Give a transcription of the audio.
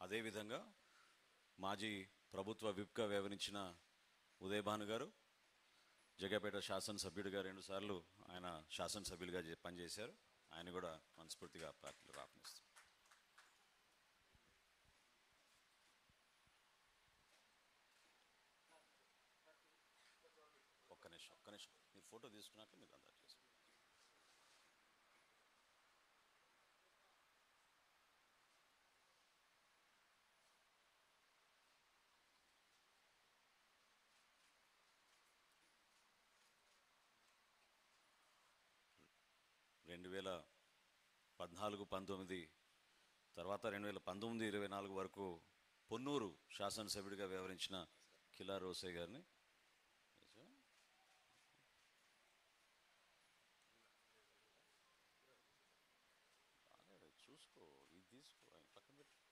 అదేవిధంగా మాజీ ప్రభుత్వ విప్గా వ్యవహరించిన ఉదయభాను గారు జగపేట శాసనసభ్యుడిగా రెండుసార్లు ఆయన శాసనసభ్యులుగా చే- పనిచేశారు ఆయన కూడా మనస్ఫూర్తిగా పార్టీలో రాపనిస్తాం ఒక్క నిమిషం ఒక్క నిమిషం మీరు ఫోటో తీసుకున్నాక మీరు అందా చేసుకోండి రెండు వేల పద్నాలుగు పంతొమ్మిది తర్వాత రెండు వేల పంతొమ్మిది ఇరవై నాలుగు వరకు పొన్నూరు శాసనసభ్యుడిగా వ్యవహరించిన కిలా రోసే గారిని చూసుకో ఇది తీసుకో ఆయన పక్కన పెట్టు